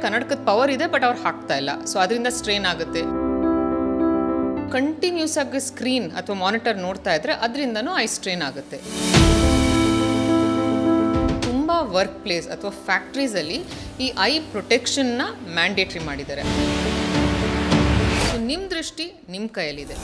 ಕನ್ನಡಕದ power ಇದೆ but ಅವ್ರು ಹಾಕ್ತಾ ಇಲ್ಲ ಸೊ ಅದರಿಂದ ಸ್ಟ್ರೇನ್ ಆಗುತ್ತೆ ಕಂಟಿನ್ಯೂಸ್ ಆಗಿ ಸ್ಕ್ರೀನ್ ಅಥವಾ ಮಾನಿಟರ್ ನೋಡ್ತಾ ಇದ್ರೆ ಅದರಿಂದನೂ ಐ ಸ್ಟ್ರೇನ್ ಆಗುತ್ತೆ ತುಂಬ ವರ್ಕ್ ಪ್ಲೇಸ್ ಅಥವಾ ಫ್ಯಾಕ್ಟ್ರೀಸಲ್ಲಿ ಈ ಐ ಪ್ರೊಟೆಕ್ಷನ್ನ ಮ್ಯಾಂಡೇಟ್ರಿ ಮಾಡಿದ್ದಾರೆ ಸೊ ನಿಮ್ಮ ದೃಷ್ಟಿ ನಿಮ್ಮ ಕೈಯಲ್ಲಿದೆ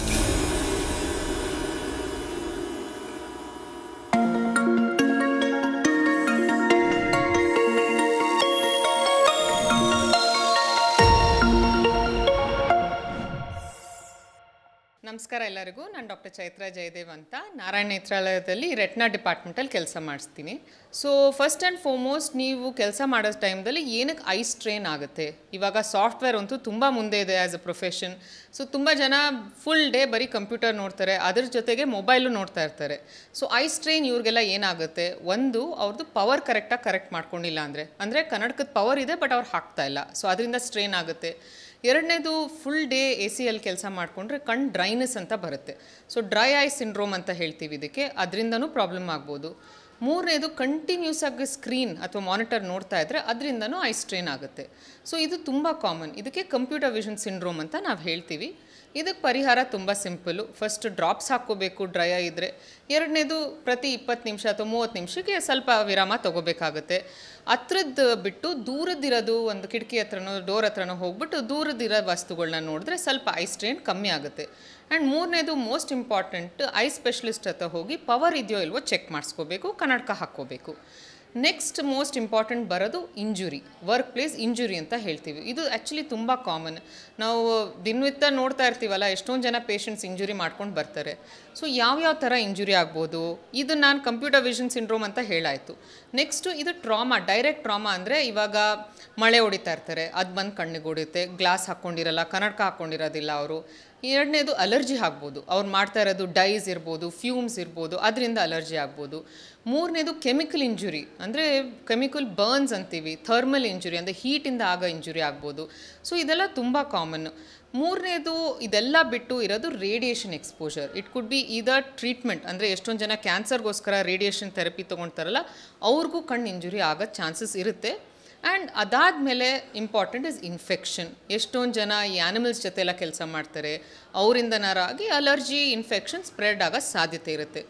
ನಮಸ್ಕಾರ ಎಲ್ಲರಿಗೂ ನಾನು ಡಾಕ್ಟರ್ ಚೈತ್ರ ಜಯದೇವ್ ಅಂತ ನಾರಾಯಣ ನೇತ್ರಾಲಯದಲ್ಲಿ ರೆಟ್ನಾ ಡಿಪಾರ್ಟ್ಮೆಂಟಲ್ಲಿ ಕೆಲಸ ಮಾಡಿಸ್ತೀನಿ ಸೊ ಫಸ್ಟ್ ಆ್ಯಂಡ್ ಫಾರ್ಮೋಸ್ಟ್ ನೀವು ಕೆಲಸ ಮಾಡೋ ಟೈಮ್ದಲ್ಲಿ ಏನಕ್ಕೆ ಐ ಸ್ಟ್ರೇನ್ ಆಗುತ್ತೆ ಇವಾಗ ಸಾಫ್ಟ್ವೇರ್ ಅಂತೂ ತುಂಬ ಮುಂದೆ ಇದೆ ಆ್ಯಸ್ ಅ ಪ್ರೊಫೆಷನ್ ಸೊ ತುಂಬ ಜನ ಫುಲ್ ಡೇ ಬರೀ ಕಂಪ್ಯೂಟರ್ ನೋಡ್ತಾರೆ ಅದ್ರ ಜೊತೆಗೆ ಮೊಬೈಲು ನೋಡ್ತಾ ಇರ್ತಾರೆ ಸೊ ಐ ಸ್ಟ್ರೇನ್ ಇವ್ರಿಗೆಲ್ಲ ಏನಾಗುತ್ತೆ ಒಂದು ಅವ್ರದ್ದು ಪವರ್ ಕರೆಕ್ಟಾಗಿ ಕರೆಕ್ಟ್ ಮಾಡ್ಕೊಂಡಿಲ್ಲ ಅಂದರೆ ಅಂದರೆ ಕನ್ನಡಕದ ಪವರ್ ಇದೆ ಬಟ್ ಅವ್ರು ಹಾಕ್ತಾ ಇಲ್ಲ ಸೊ ಅದರಿಂದ ಸ್ಟ್ರೇನ್ ಆಗುತ್ತೆ ಎರಡನೇದು ಫುಲ್ ಡೇ ಎ ಸಿಯಲ್ಲಿ ಕೆಲಸ ಮಾಡಿಕೊಂಡ್ರೆ ಕಣ್ ಡ್ರೈನೆಸ್ ಅಂತ ಬರುತ್ತೆ ಸೊ ಡ್ರೈ ಐ ಸಿಂಡ್ರೋಮ್ ಅಂತ ಹೇಳ್ತೀವಿ ಇದಕ್ಕೆ ಅದರಿಂದನೂ ಪ್ರಾಬ್ಲಮ್ ಆಗ್ಬೋದು ಮೂರನೇದು ಕಂಟಿನ್ಯೂಸ್ ಆಗಿ ಸ್ಕ್ರೀನ್ ಅಥವಾ ಮಾನಿಟರ್ ನೋಡ್ತಾ ಇದ್ದರೆ ಅದರಿಂದನೂ ಐ ಸ್ಟ್ರೇನ್ ಆಗುತ್ತೆ ಸೊ ಇದು ತುಂಬ ಕಾಮನ್ ಇದಕ್ಕೆ ಕಂಪ್ಯೂಟರ್ ವಿಷನ್ ಸಿಂಡ್ರೋಮ್ ಅಂತ ನಾವು ಹೇಳ್ತೀವಿ ಇದಕ್ಕೆ ಪರಿಹಾರ ತುಂಬ ಸಿಂಪಲು ಫಸ್ಟ್ ಡ್ರಾಪ್ಸ್ ಹಾಕ್ಕೋಬೇಕು ಡ್ರೈ ಇದ್ದರೆ ಎರಡನೇದು ಪ್ರತಿ ಇಪ್ಪತ್ತು ನಿಮಿಷ ಅಥವಾ ಮೂವತ್ತು ನಿಮಿಷಕ್ಕೆ ಸ್ವಲ್ಪ ವಿರಾಮ ತೊಗೋಬೇಕಾಗುತ್ತೆ ಹತ್ರದ್ದು ಬಿಟ್ಟು ದೂರದ್ದಿರೋದು ಒಂದು ಕಿಟಕಿ ಹತ್ರನೋ ಡೋರ್ ಹತ್ರನೋ ಹೋಗ್ಬಿಟ್ಟು ದೂರದಿರೋ ವಸ್ತುಗಳನ್ನ ನೋಡಿದ್ರೆ ಸ್ವಲ್ಪ ಐ ಸ್ಟ್ರೇನ್ ಕಮ್ಮಿ ಆಗುತ್ತೆ ಆ್ಯಂಡ್ ಮೂರನೇದು ಮೋಸ್ಟ್ ಇಂಪಾರ್ಟೆಂಟ್ ಐ ಸ್ಪೆಷಲಿಸ್ಟ್ ಹತ್ರ ಹೋಗಿ ಪವರ್ ಇದೆಯೋ ಇಲ್ವೋ ಚೆಕ್ ಮಾಡಿಸ್ಕೋಬೇಕು ಕನ್ನಡಕ ಹಾಕ್ಕೋಬೇಕು ನೆಕ್ಸ್ಟ್ ಮೋಸ್ಟ್ ಇಂಪಾರ್ಟೆಂಟ್ ಬರೋದು ಇಂಜುರಿ ವರ್ಕ್ ಪ್ಲೇಸ್ ಇಂಜುರಿ ಅಂತ ಹೇಳ್ತೀವಿ ಇದು ಆ್ಯಕ್ಚುಲಿ ತುಂಬ ಕಾಮನ್ ನಾವು ದಿನವಿತ್ತ ನೋಡ್ತಾ ಇರ್ತೀವಲ್ಲ ಎಷ್ಟೊಂದು ಜನ ಪೇಷಂಟ್ಸ್ ಇಂಜುರಿ ಮಾಡ್ಕೊಂಡು ಬರ್ತಾರೆ ಸೊ ಯಾವ್ಯಾವ ಥರ ಇಂಜುರಿ ಆಗ್ಬೋದು ಇದು ನಾನು ಕಂಪ್ಯೂಟರ್ ವಿಷನ್ ಸಿಂಡ್ರೋಮ್ ಅಂತ ಹೇಳಾಯಿತು ನೆಕ್ಸ್ಟು ಇದು ಟ್ರಾಮಾ ಡೈರೆಕ್ಟ್ ಟ್ರಾಮಾ ಅಂದರೆ ಇವಾಗ ಮಳೆ ಹೊಡಿತಾ ಇರ್ತಾರೆ ಅದು ಬಂದು ಕಣ್ಣಿಗೆ ಹೊಡಿಯುತ್ತೆ ಗ್ಲಾಸ್ ಹಾಕ್ಕೊಂಡಿರಲ್ಲ ಕನ್ನಡಕ ಹಾಕ್ಕೊಂಡಿರೋದಿಲ್ಲ ಅವರು ಎರಡನೇದು ಅಲರ್ಜಿ ಆಗ್ಬೋದು ಅವ್ರು ಮಾಡ್ತಾ ಇರೋದು ಡೈಸ್ ಇರ್ಬೋದು ಫ್ಯೂಮ್ಸ್ ಇರ್ಬೋದು ಅದರಿಂದ ಅಲರ್ಜಿ ಆಗ್ಬೋದು ಮೂರನೇದು ಕೆಮಿಕಲ್ ಇಂಜುರಿ ಅಂದರೆ ಕೆಮಿಕಲ್ ಬರ್ನ್ಸ್ ಅಂತೀವಿ ಥರ್ಮಲ್ ಇಂಜುರಿ ಅಂದರೆ ಹೀಟಿಂದ ಆಗ ಇಂಜುರಿ ಆಗ್ಬೋದು ಸೊ ಇದೆಲ್ಲ ತುಂಬ ಕಾಮನ್ ಮೂರನೇದು ಇದೆಲ್ಲ ಬಿಟ್ಟು ಇರೋದು radiation exposure it could be either treatment ಅಂದರೆ ಎಷ್ಟೊಂದು ಜನ ಕ್ಯಾನ್ಸರ್ಗೋಸ್ಕರ ರೇಡಿಯೇಷನ್ ಥೆರಪಿ ತೊಗೊಳ್ತಾರಲ್ಲ ಅವ್ರಿಗೂ ಕಣ್ಣು ಇಂಜುರಿ ಆಗೋ ಚಾನ್ಸಸ್ ಇರುತ್ತೆ ಆ್ಯಂಡ್ ಅದಾದಮೇಲೆ ಇಂಪಾರ್ಟೆಂಟ್ ಇಸ್ ಇನ್ಫೆಕ್ಷನ್ ಎಷ್ಟೊಂದು ಜನ ಈ ಆ್ಯನಿಮಲ್ಸ್ ಜೊತೆ ಎಲ್ಲ ಕೆಲಸ ಮಾಡ್ತಾರೆ ಅವರಿಂದನಾರಾಗಿ ಅಲರ್ಜಿ ಇನ್ಫೆಕ್ಷನ್ ಸ್ಪ್ರೆಡ್ ಆಗೋ ಸಾಧ್ಯತೆ ಇರುತ್ತೆ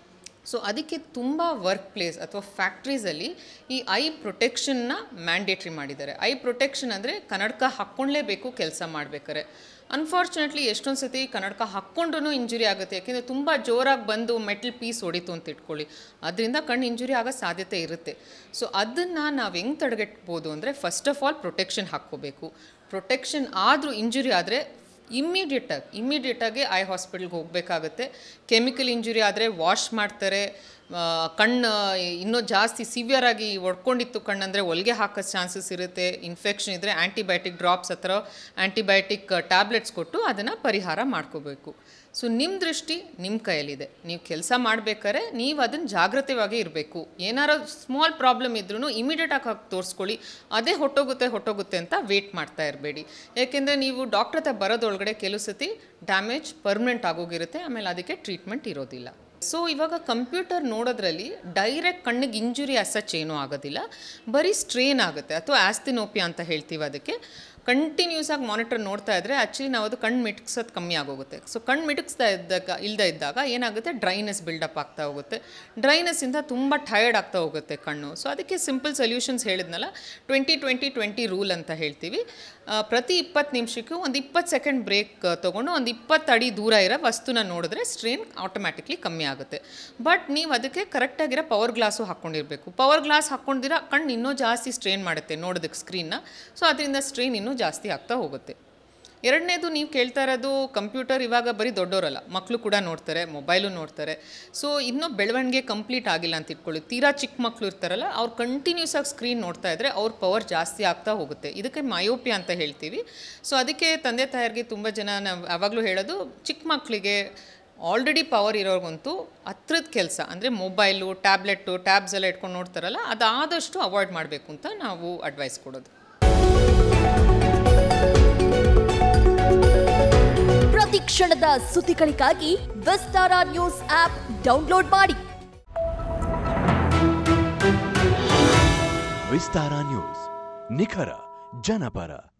ಸೊ ಅದಕ್ಕೆ ತುಂಬ ವರ್ಕ್ ಪ್ಲೇಸ್ ಅಥವಾ ಫ್ಯಾಕ್ಟ್ರೀಸಲ್ಲಿ ಈ ಐ ಪ್ರೊಟೆಕ್ಷನ್ನ ಮ್ಯಾಂಡೇಟ್ರಿ ಮಾಡಿದ್ದಾರೆ ಐ ಪ್ರೊಟೆಕ್ಷನ್ ಅಂದರೆ ಕನ್ನಡಕ ಹಾಕ್ಕೊಳ್ಳೇಬೇಕು ಕೆಲಸ ಮಾಡ್ಬೇಕಾರೆ ಅನ್ಫಾರ್ಚುನೇಟ್ಲಿ ಎಷ್ಟೊಂದು ಸತಿ ಕನ್ನಡಕ ಹಾಕ್ಕೊಂಡ್ರೂ ಇಂಜುರಿ ಆಗುತ್ತೆ ಯಾಕೆಂದರೆ ತುಂಬ ಜೋರಾಗಿ ಬಂದು ಮೆಟಲ್ ಪೀಸ್ ಹೊಡಿತು ಅಂತ ಇಟ್ಕೊಳ್ಳಿ ಅದರಿಂದ ಕಣ್ಣು ಇಂಜುರಿ ಆಗೋ ಸಾಧ್ಯತೆ ಇರುತ್ತೆ ಸೊ ಅದನ್ನು ನಾವು ಹೆಂಗೆ ತಡೆಗಟ್ಬೋದು ಅಂದರೆ ಫಸ್ಟ್ ಆಫ್ ಆಲ್ ಪ್ರೊಟೆಕ್ಷನ್ ಹಾಕ್ಕೋಬೇಕು ಪ್ರೊಟೆಕ್ಷನ್ ಆದರೂ ಇಂಜುರಿ ಆದರೆ ಇಮ್ಮಿಡಿಯೇಟಾಗಿ ಇಮ್ಮಿಡಿಯೇಟಾಗಿ ಐ ಹಾಸ್ಪಿಟ್ಲ್ಗೆ ಹೋಗಬೇಕಾಗುತ್ತೆ ಕೆಮಿಕಲ್ ಇಂಜುರಿ ಆದರೆ ವಾಶ್ ಮಾಡ್ತಾರೆ ಆ, ಕಣ್ಣು ಇನ್ನೂ ಜಾಸ್ತಿ ಸಿವಿಯರ್ ಆಗಿ ಒಡ್ಕೊಂಡಿತ್ತು ಕಣ್ಣಂದರೆ ಹೊಲಿಗೆ ಹಾಕೋ ಚಾನ್ಸಸ್ ಇರುತ್ತೆ ಇನ್ಫೆಕ್ಷನ್ ಇದ್ದರೆ ಆ್ಯಂಟಿಬಯೋಟಿಕ್ ಡ್ರಾಪ್ಸ್ ಹತ್ರ ಆ್ಯಂಟಿಬಯೋಟಿಕ್ ಟ್ಯಾಬ್ಲೆಟ್ಸ್ ಕೊಟ್ಟು ಅದನ್ನು ಪರಿಹಾರ ಮಾಡ್ಕೋಬೇಕು ಸೊ ನಿಮ್ಮ ದೃಷ್ಟಿ ನಿಮ್ಮ ಕೈಯಲ್ಲಿದೆ ನೀವು ಕೆಲಸ ಮಾಡಬೇಕಾದ್ರೆ ನೀವು ಅದನ್ನು ಜಾಗ್ರತೆಯಾಗಿ ಇರಬೇಕು ಏನಾರು ಸ್ಮಾಲ್ ಪ್ರಾಬ್ಲಮ್ ಇದ್ರೂ ಇಮಿಡಿಯೇಟಾಗಿ ಹಾಕಿ ತೋರಿಸ್ಕೊಳ್ಳಿ ಅದೇ ಹೊಟ್ಟೋಗುತ್ತೆ ಹೊಟ್ಟೋಗುತ್ತೆ ಅಂತ ವೇಟ್ ಮಾಡ್ತಾ ಇರಬೇಡಿ ಯಾಕೆಂದರೆ ನೀವು ಡಾಕ್ಟ್ರ್ ಹತ್ರ ಬರೋದೊಳಗಡೆ ಕೆಲವು ಸತಿ ಡ್ಯಾಮೇಜ್ ಪರ್ಮನೆಂಟ್ ಆಗೋಗಿರುತ್ತೆ ಆಮೇಲೆ ಅದಕ್ಕೆ ಟ್ರೀಟ್ಮೆಂಟ್ ಇರೋದಿಲ್ಲ ಸೊ ಇವಾಗ ಕಂಪ್ಯೂಟರ್ ನೋಡೋದ್ರಲ್ಲಿ ಡೈರೆಕ್ಟ್ ಕಣ್ಣಿಗೆ ಇಂಜುರಿ ಅಸಚ್ ಏನೂ ಆಗೋದಿಲ್ಲ ಬರೀ ಸ್ಟ್ರೇನ್ ಆಗುತ್ತೆ ಅಥವಾ ಆಸ್ತಿನೋಪಿಯಾ ಅಂತ ಹೇಳ್ತೀವಿ ಅದಕ್ಕೆ ಕಂಟಿನ್ಯೂಸ್ ಆಗಿ ಮಾನಿಟರ್ ನೋಡ್ತಾ ಇದ್ದರೆ ಆ್ಯಕ್ಚುಲಿ ನಾವು ಅದು ಕಣ್ಣು ಮಿಟಕ್ಸೋದು ಕಮ್ಮಿ ಆಗೋಗುತ್ತೆ ಸೊ ಕಣ್ಣು ಮಿಟಕ್ಸ್ತಾ ಇದ್ದಾಗ ಇಲ್ಲದೆ ಇದ್ದಾಗ ಏನಾಗುತ್ತೆ ಡ್ರೈನೆಸ್ ಬಿಲ್ಡಪ್ ಆಗ್ತಾ ಹೋಗುತ್ತೆ ಡ್ರೈನೆಸ್ಸಿಂದ ತುಂಬ ಟಯರ್ಡ್ ಆಗ್ತಾ ಹೋಗುತ್ತೆ ಕಣ್ಣು ಸೊ ಅದಕ್ಕೆ ಸಿಂಪಲ್ ಸೊಲ್ಯೂಷನ್ಸ್ ಹೇಳಿದ್ನಲ್ಲ ಟ್ವೆಂಟಿ ಟ್ವೆಂಟಿ ಟ್ವೆಂಟಿ ರೂಲ್ ಅಂತ ಹೇಳ್ತೀವಿ ಆ, ಪ್ರತಿ ಇಪ್ಪತ್ತು ನಿಮಿಷಕ್ಕೂ ಒಂದು ಇಪ್ಪತ್ತು ಸೆಕೆಂಡ್ ಬ್ರೇಕ್ ತೊಗೊಂಡು ಒಂದು ಇಪ್ಪತ್ತು ಅಡಿ ದೂರ ಇರೋ ವಸ್ತುನ ನೋಡಿದ್ರೆ ಸ್ಟ್ರೇನ್ ಆಟೋಮ್ಯಾಟಿಕ್ಲಿ ಕಮ್ಮಿ ಆಗುತ್ತೆ ಬಟ್ ನೀವು ಅದಕ್ಕೆ ಕರೆಕ್ಟಾಗಿರೋ ಪವರ್ ಗ್ಲಾಸು ಹಾಕ್ಕೊಂಡಿರಬೇಕು ಪವರ್ ಗ್ಲಾಸ್ ಹಾಕ್ಕೊಂಡಿರ ಕಣ್ಣು ಇನ್ನೂ ಜಾಸ್ತಿ ಸ್ಟ್ರೇನ್ ಮಾಡುತ್ತೆ ನೋಡೋದಕ್ಕೆ ಸ್ಕ್ರೀನ್ನ ಸೊ ಅದರಿಂದ ಸ್ಟ್ರೇನ್ ಇನ್ನೂ ಜಾಸ್ತಿ ಆಗ್ತಾ ಹೋಗುತ್ತೆ ಎರಡನೇದು ನೀವು ಕೇಳ್ತಾ ಇರೋದು ಕಂಪ್ಯೂಟರ್ ಇವಾಗ ಬರೀ ದೊಡ್ಡವರಲ್ಲ ಮಕ್ಕಳು ಕೂಡ ನೋಡ್ತಾರೆ ಮೊಬೈಲು ನೋಡ್ತಾರೆ ಸೊ ಇನ್ನೂ ಬೆಳವಣಿಗೆ ಕಂಪ್ಲೀಟ್ ಆಗಿಲ್ಲ ಅಂತ ಇಟ್ಕೊಳ್ಳಿ ತೀರಾ ಚಿಕ್ಕ ಮಕ್ಕಳು ಇರ್ತಾರಲ್ಲ ಅವ್ರು ಕಂಟಿನ್ಯೂಸ್ ಆಗಿ ಸ್ಕ್ರೀನ್ ನೋಡ್ತಾ ಇದ್ದರೆ ಅವ್ರ ಪವರ್ ಜಾಸ್ತಿ ಆಗ್ತಾ ಹೋಗುತ್ತೆ ಇದಕ್ಕೆ ಮಯೋಪಿಯಾ ಅಂತ ಹೇಳ್ತೀವಿ ಸೊ ಅದಕ್ಕೆ ತಂದೆ ತಾಯರಿಗೆ ತುಂಬ ಜನ ನಾವು ಯಾವಾಗಲೂ ಹೇಳೋದು ಚಿಕ್ಕ ಮಕ್ಕಳಿಗೆ ಆಲ್ರೆಡಿ ಪವರ್ ಇರೋರ್ಗಂತೂ ಹತ್ರದ ಕೆಲಸ ಅಂದರೆ ಮೊಬೈಲು ಟ್ಯಾಬ್ಲೆಟ್ಟು ಟ್ಯಾಬ್ಸ್ ಎಲ್ಲ ಇಟ್ಕೊಂಡು ನೋಡ್ತಾರಲ್ಲ ಅದಾದಷ್ಟು ಅವಾಯ್ಡ್ ಮಾಡಬೇಕು ಅಂತ ನಾವು ಅಡ್ವೈಸ್ ಕೊಡೋದು ಪ್ರತಿ ಕ್ಷಣದ ಸುದ್ದಿಗಳಿಗಾಗಿ ವಿಸ್ತಾರ ನ್ಯೂಸ್ ಆಪ್ ಡೌನ್ಲೋಡ್ ಮಾಡಿ ವಿಸ್ತಾರ ನ್ಯೂಸ್ ನಿಖರ ಜನಪರ